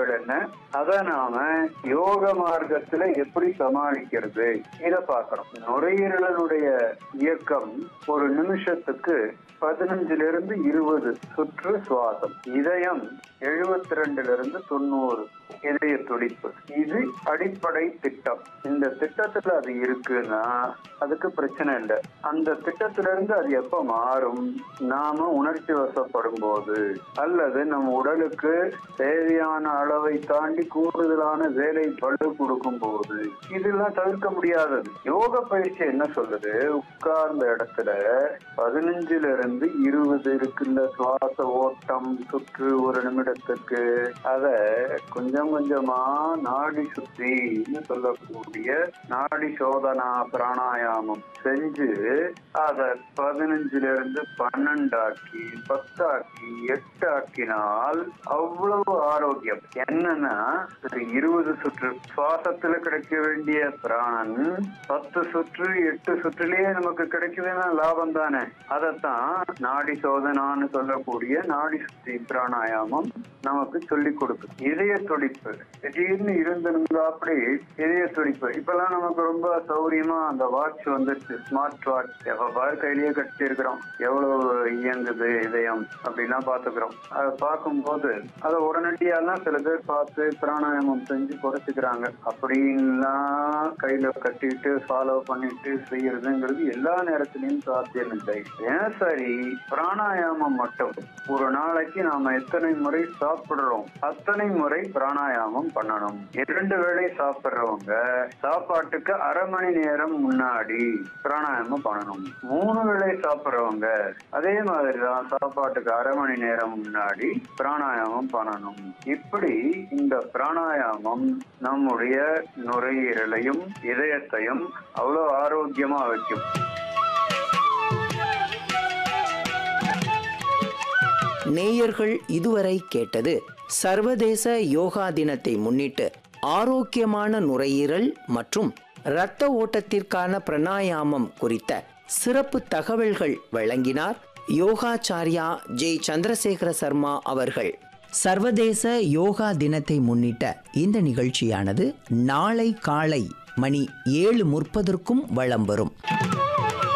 பிரச்சனைகள் என்ன அத நாம யோக மார்க்கத்துல எப்படி சமாளிக்கிறது இத பார்க்கணும் நுரையீரலனுடைய இயக்கம் ஒரு நிமிஷத்துக்கு பதினஞ்சுல இருந்து இருபது சுற்று சுவாசம் இதயம் எழுபத்தி ரெண்டுல இருந்து தொண்ணூறு இதய துடிப்பு இது அடிப்படை திட்டம் இந்த திட்டத்துல அது இருக்குன்னா அதுக்கு பிரச்சனை இல்லை அந்த திட்டத்துல இருந்து அது எப்ப மாறும் நாம உணர்ச்சி வசப்படும் போது அல்லது நம் உடலுக்கு தேவையான அளவை தாண்டி கூடுதலான வேலை பழு கொடுக்கும் போது இதெல்லாம் தவிர்க்க முடியாதது யோக பயிற்சி என்ன சொல்லுது உட்கார்ந்த இடத்துல பதினஞ்சுல இருந்து இருபது இருக்குல்ல சுவாச ஓட்டம் சுற்று ஒரு நிமிடத்துக்கு அத கொஞ்சம் கொஞ்சமா நாடி சுத்தின்னு சொல்லக்கூடிய நாடி சோதனா பிராணாயாமம் செஞ்சு அத பதினஞ்சுல இருந்து பன்னெண்டாக்கி பத்தாக்கி எட்டாக்கினால் அவ்வளவு ஆரோக்கியம் என்னன்னா ஒரு இருபது சுற்று சுவாசத்துல கிடைக்க வேண்டிய பிராணன் பத்து சுற்று எட்டு சுற்றுலயே நமக்கு கிடைக்குதுன்னா லாபம் தானே அதத்தான் நாடி சோதனான்னு சொல்லக்கூடிய நாடி சுத்தி பிராணாயாமம் நமக்கு சொல்லி கொடுக்கும் இதய துடிப்பு திடீர்னு இருந்திருந்தா அப்படி இதய துடிப்பு இப்பெல்லாம் நமக்கு ரொம்ப சௌரியமா அந்த வாட்ச் வந்துருச்சு ஸ்மார்ட் வாட்ச் எப்ப பாரு கையிலேயே கட்டி இருக்கிறோம் எவ்வளவு இயங்குது இதயம் அப்படிலாம் பாத்துக்கிறோம் அதை பார்க்கும்போது அதை உடனடியெல்லாம் சில பேர் பார்த்து பிராணாயாமம் செஞ்சு குறைச்சிக்கிறாங்க அப்படின்லாம் கையில கட்டிட்டு ஃபாலோ பண்ணிட்டு செய்யறதுங்கிறது எல்லா நேரத்திலையும் சாத்தியம் இல்லை ஏன் சரி பிராணாயாமம் மட்டும் ஒரு நாளைக்கு நாம எத்தனை முறை சாப்பிடுறோம் அத்தனை முறை பிராணாயாமம் பண்ணணும் இரண்டு வேளை சாப்பிடுறவங்க சாப்பாட்டுக்கு அரை மணி நேரம் முன்னாடி பிராணாயாமம் பண்ணணும் மூணு வேளை சாப்பிடுறவங்க அதே மாதிரிதான் சாப்பாட்டுக்கு அரை மணி நேரம் முன்னாடி பிராணாயாமம் பண்ணணும் இப்படி இந்த பிராணாயாமம் நம்முடைய நுரையீரலையும் இதயத்தையும் அவ்வளவு ஆரோக்கியமா வைக்கும் நேயர்கள் இதுவரை கேட்டது சர்வதேச யோகா தினத்தை முன்னிட்டு ஆரோக்கியமான நுரையீரல் மற்றும் இரத்த ஓட்டத்திற்கான பிராணாயாமம் குறித்த சிறப்பு தகவல்கள் வழங்கினார் யோகாச்சாரியா ஜெய் சந்திரசேகர சர்மா அவர்கள் சர்வதேச யோகா தினத்தை முன்னிட்ட இந்த நிகழ்ச்சியானது நாளை காலை மணி ஏழு முற்பதற்கும் வலம் வரும்